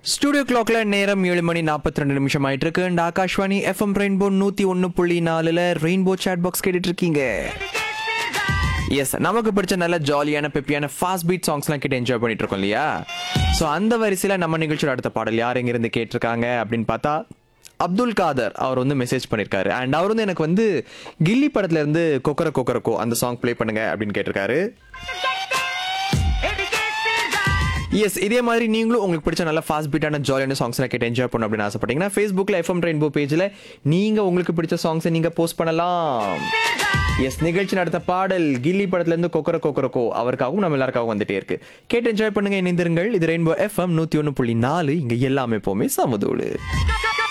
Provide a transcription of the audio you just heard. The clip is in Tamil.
ஸ்டுடியோ கிளாக்ல நேரம் ஏழு மணி நாற்பத்தி ரெண்டு நிமிஷம் ஆயிட்டு இருக்கு அண்ட் ஆகாஷ்வாணி எஃப்எம் ரெயின்போ நூத்தி ஒன்னு புள்ளி நாலுல ரெயின்போ சாட் பாக்ஸ் கேட்டுட்டு இருக்கீங்க எஸ் நமக்கு பிடிச்ச நல்ல ஜாலியான பெப்பியான ஃபாஸ்ட் பீட் சாங்ஸ்லாம் கேட்டு என்ஜாய் பண்ணிட்டு இருக்கோம் இல்லையா ஸோ அந்த வரிசையில் நம்ம நிகழ்ச்சியோட அடுத்த பாடல் யார் எங்கிருந்து கேட்டிருக்காங்க அப்படின்னு பார்த்தா அப்துல் காதர் அவர் வந்து மெசேஜ் பண்ணியிருக்காரு அண்ட் அவர் வந்து எனக்கு வந்து கில்லி படத்துல இருந்து கொக்கர கொக்கரக்கோ அந்த சாங் ப்ளே பண்ணுங்க அப்படின்னு கேட்டிருக்காரு எஸ் இதே மாதிரி நீங்களும் உங்களுக்கு பிடிச்ச நல்ல ஃபாஸ்ட் பீட்டான ஜாலியான சாங்ஸ் கேட்டு என்ஜாய் பண்ணணும் அப்படின்னு ஆசைப்பட்டீங்கன்னா ஃபேஸ்புக்கில் எஃப்எம் ரெயின்போ பேஜில் நீங்கள் உங்களுக்கு பிடிச்ச சாங்ஸை நீங்கள் போஸ்ட் பண்ணலாம் எஸ் நிகழ்ச்சி நடத்த பாடல் கில்லி படத்துலேருந்து கொக்கர கொக்கரக்கோ அவருக்காகவும் நம்ம எல்லாருக்காகவும் வந்துட்டே இருக்கு கேட்டு என்ஜாய் பண்ணுங்க இணைந்திருங்கள் இது ரெயின்போ எஃப்எம் நூற்றி ஒன்று புள்ளி நாலு இங்கே எல்லாமே எப்போவுமே சமதோடு